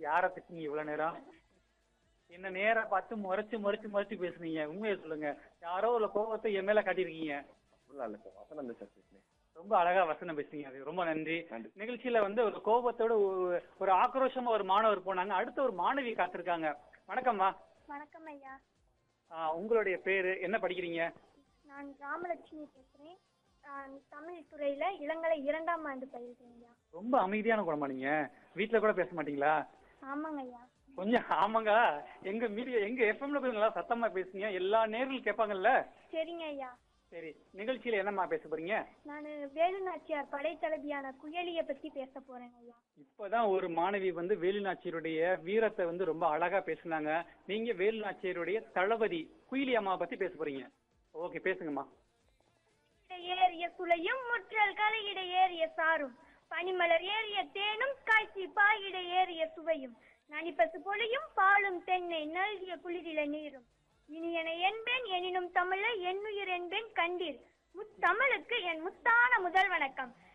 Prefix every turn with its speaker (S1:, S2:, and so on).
S1: யார திட்டிங்க இவ்வளவு நேரம் என்ன நேரா பார்த்து முறைச்சு முறைச்சு முறைச்சு பேசுனீங்க உண்மையை சொல்லுங்க யாரோ ஒரு கோபத்தை என் மேல காட்டியிருக்கீங்க
S2: அப்படிலாம் இல்லை சார் வசனம் தான் சார் பேசுனேன்
S1: ரொம்ப அழகா வசனம் பேசுனீங்க அது ரொம்ப நன்றி
S2: நன்றி.
S1: நிகழ்ச்சியில வந்து ஒரு கோபத்தோட ஒரு- ஒரு ஆக்ரோஷமா ஒரு மாணவர் போனாங்க அடுத்த ஒரு மாணவி காத்திருக்காங்க வணக்கம்மா
S3: வணக்கம் ஐயா
S1: ஆ, உங்களுடைய பேரு என்ன படிக்கிறீங்க
S3: நான் ராமலட்சுமி பேசுகிறேன் நான் தமிழ் துறையில இளங்கலை இரண்டாம் ஆண்டு பயில்கிறேன் ஐயா
S1: ரொம்ப அமைதியான குணமா நீங்க வீட்ல கூட பேச மாட்டீங்களா
S3: ஆமாங்க ஐயா
S1: கொஞ்சம் ஆமாங்க எங்க மீடியா எங்க எஃப்எம்ல போய் நல்லா சத்தமா பேசுங்க எல்லா நேரில் கேட்பாங்கல்ல
S3: சரிங்க ஐயா
S1: சரி நிகழ்ச்சியில என்னம்மா பேச போறீங்க
S3: நான் வேலு நாச்சியார் படைத்தளபதியான குயலியை பத்தி பேச போறேன் ஐயா
S1: இப்பதான் ஒரு மாணவி வந்து வேலுநாச்சியருடைய வீரத்தை வந்து ரொம்ப அழகா பேசுனாங்க நீங்க வேலுநாச்சியருடைய தளபதி குயிலி அம்மா பத்தி பேச போறீங்க ஓகே பேசுங்கம்மா
S3: ஏறிய சுளையும் முற்றல் கலையிட ஏறிய சாரும் பனிமலர் ஏறிய தேனும் காய்ச்சி பாயிட ஏறிய சுவையும் நனிப்பசு பொழியும் பாலும் தென்னை நல்கிய குளிரில நீரும் இனியன என்பேன் எனினும் தமிழை என்னுயிர் என்பேன் கண்டீர் முத்தமிழுக்கு என் முத்தான முதல் வணக்கம்